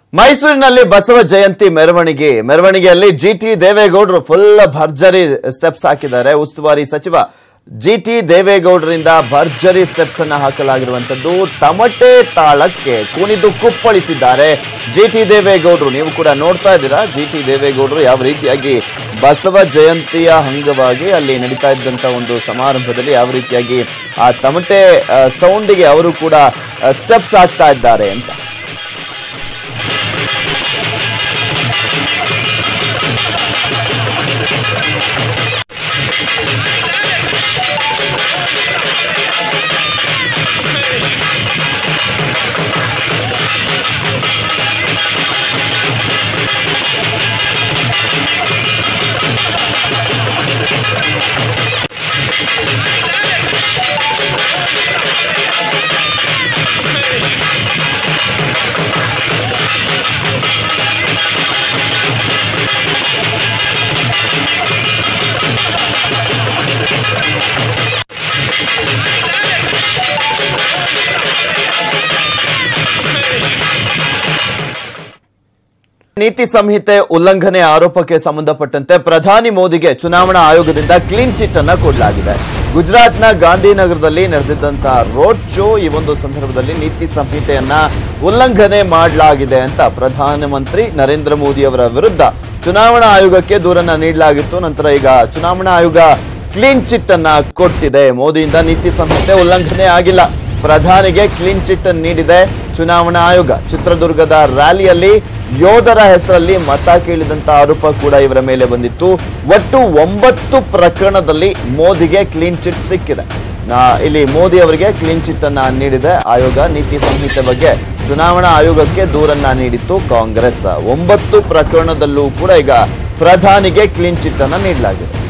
ಮೈಸೂರಿನಲ್ಲಿ ಬಸವ ಜಯಂತಿ ಮೆರವಣಿಗೆ ಮೆರವಣಿಗೆಯಲ್ಲಿ ಜಿಟಿ ದೇವೇಗೌಡರು ಫುಲ್ ಭರ್ಜರಿ ಸ್ಟೆಪ್ಸ್ ಹಾಕಿದ್ದಾರೆ ಉಸ್ತುವಾರಿ ಸಚಿವ ಜಿಟಿ ದೇವೇಗೌಡರಿಂದ ಭರ್ಜರಿ ಸ್ಟೆಪ್ಸ್ ಅನ್ನ ಹಾಕಲಾಗಿರುವಂತದ್ದು ತಮಟೆ ತಾಳಕ್ಕೆ ಕುಣಿದು ಕುಪ್ಪಳಿಸಿದ್ದಾರೆ ಜಿಟಿ ದೇವೇಗೌಡರು ನೀವು ಕೂಡ ನೋಡ್ತಾ ಇದ್ದೀರಾ ಜಿಟಿ ದೇವೇಗೌಡರು ಯಾವ ರೀತಿಯಾಗಿ ಬಸವ ಜಯಂತಿಯ ಅಂಗವಾಗಿ ಅಲ್ಲಿ ನಡೀತಾ ಇದ್ದಂತ ಒಂದು ಸಮಾರಂಭದಲ್ಲಿ ಯಾವ ರೀತಿಯಾಗಿ ಆ ತಮಟೆ ಸೌಂಡಿಗೆ ಅವರು ಕೂಡ ಸ್ಟೆಪ್ಸ್ ಹಾಕ್ತಾ ಇದ್ದಾರೆ ಅಂತ ನೀತಿ ಸಂಹಿತೆ ಉಲ್ಲಂಘನೆ ಆರೋಪಕ್ಕೆ ಸಂಬಂಧಪಟ್ಟಂತೆ ಪ್ರಧಾನಿ ಮೋದಿಗೆ ಚುನಾವಣಾ ಆಯೋಗದಿಂದ ಕ್ಲೀನ್ ಚಿಟ್ ಅನ್ನ ಕೊಡಲಾಗಿದೆ ಗುಜರಾತ್ನ ಗಾಂಧಿನಗರದಲ್ಲಿ ನಡೆದಿದ್ದಂತಹ ರೋಡ್ ಶೋ ಈ ಒಂದು ಸಂದರ್ಭದಲ್ಲಿ ನೀತಿ ಸಂಹಿತೆಯನ್ನ ಉಲ್ಲಂಘನೆ ಮಾಡಲಾಗಿದೆ ಅಂತ ಪ್ರಧಾನಮಂತ್ರಿ ನರೇಂದ್ರ ಮೋದಿ ಅವರ ವಿರುದ್ಧ ಚುನಾವಣಾ ಆಯೋಗಕ್ಕೆ ದೂರನ್ನ ನೀಡಲಾಗಿತ್ತು ನಂತರ ಈಗ ಚುನಾವಣಾ ಆಯೋಗ ಕ್ಲೀನ್ ಚಿಟ್ ಅನ್ನ ಕೊಟ್ಟಿದೆ ಮೋದಿಯಿಂದ ನೀತಿ ಸಂಹಿತೆ ಉಲ್ಲಂಘನೆ ಆಗಿಲ್ಲ ಪ್ರಧಾನಿಗೆ ಕ್ಲೀನ್ ಚಿಟ್ ಅನ್ನು ನೀಡಿದೆ ಚುನಾವಣಾ ಆಯೋಗ ಚಿತ್ರದುರ್ಗದ ರ್ಯಾಲಿಯಲ್ಲಿ ಯೋಧರ ಹೆಸರಲ್ಲಿ ಮತ ಕೇಳಿದಂತ ಆರೋಪ ಕೂಡ ಇವರ ಮೇಲೆ ಬಂದಿತ್ತು ಒಟ್ಟು ಒಂಬತ್ತು ಪ್ರಕರಣದಲ್ಲಿ ಮೋದಿಗೆ ಕ್ಲೀನ್ ಚಿಟ್ ಸಿಕ್ಕಿದೆ ನಾ- ಇಲ್ಲಿ ಮೋದಿ ಅವರಿಗೆ ಕ್ಲೀನ್ ಚಿಟ್ ಅನ್ನ ನೀಡಿದೆ ಆಯೋಗ ನೀತಿ ಸಂಹಿತೆ ಬಗ್ಗೆ ಚುನಾವಣಾ ಆಯೋಗಕ್ಕೆ ದೂರನ್ನ ನೀಡಿತ್ತು ಕಾಂಗ್ರೆಸ್ ಒಂಬತ್ತು ಪ್ರಕರಣದಲ್ಲೂ ಕೂಡ ಈಗ ಪ್ರಧಾನಿಗೆ ಕ್ಲೀನ್ ಚಿಟ್ ಅನ್ನ ನೀಡಲಾಗಿದೆ